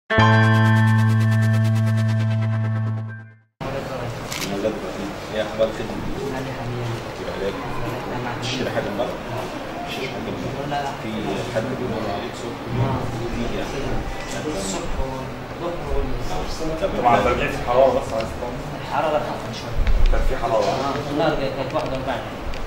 مولد ابراهيم هي احوال خدمه هذه حاليا العلاج تشتري حاجه من بره تشتري حاجه من بره في حد بيمر عليك صوت في يعني الصبح والظهر والعصر طب طبعا إحنا- ترجيع في الحراره بس عايز تطمن الحرارة خفت شوي كان في حراره اه النار كانت 41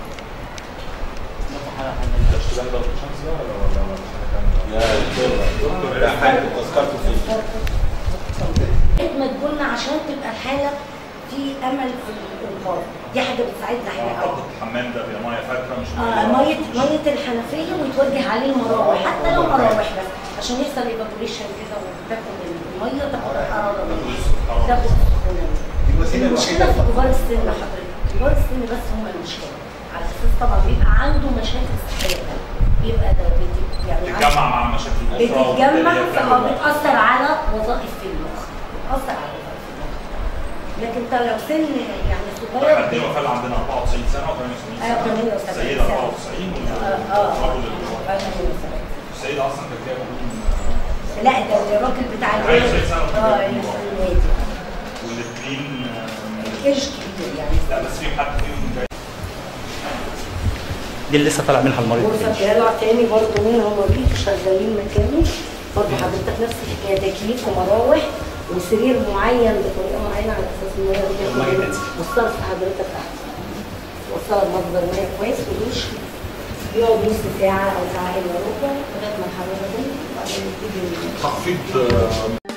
درجة حرارة الحمد لله اشتباه ضغط الشمس ده ولا ولا ولا حاجه ثانيه؟ يا دكتور ده حاجه تذكرته فين؟ خدمة تقولنا عشان تبقى الحالة في أمل في الإنقاذ دي حاجة بتساعدنا احنا اه قوي خط الحمام ده بيبقى ميه فاتره مش آه مية مية الحنفية ويتوجه عليه المراوح حتى لو مراوح بس عشان يحصل ايفابوريشن كده وتاخد المية تاخد الحرارة منه. تاخد السخونة المشكلة في كبار السن حضرتك كبار السن بس هم المشكلة على أساس طبعا بيبقى عنده مشاكل صحية بيبقى ده بيجي- يعني عنده- بتتجمع مع مشاكل اخرى بتتجمع وبالتالي هي فاه بتعمل- بتأثر على وظائف في المخ بتأثر على وظائف في المخ لكن انت لو سن يعني صغير احنا الدين وفاة عندنا 94 سنه و78 آه، سنه 78 السيده سنة. 94 اه اه والرجل اللي هو- أنا من السنة. السيده اصلا كانت جايه من لا ده الراجل بتاع أيوة، الواد زي سنة اه كده. الواد والاثنين قرش كبير يعني لا بس في حد فيهم جاي دي اللي لسه طالع منها المريض غرفة بيطلع تاني برضه منها مريض شغالين مكانه برضه حضرتك نفس الحكاية تكييف ومراوح وسرير معين بطريقة معينة على أساس إن هو المية تنزل. وصلت حضرتك تحت وصلت مصدر مية كويس ودوش يقعد نص ساعة أو ساعة إلا ربع لغاية ما الحرارة تنزل وبعدين يبتدي تخفيض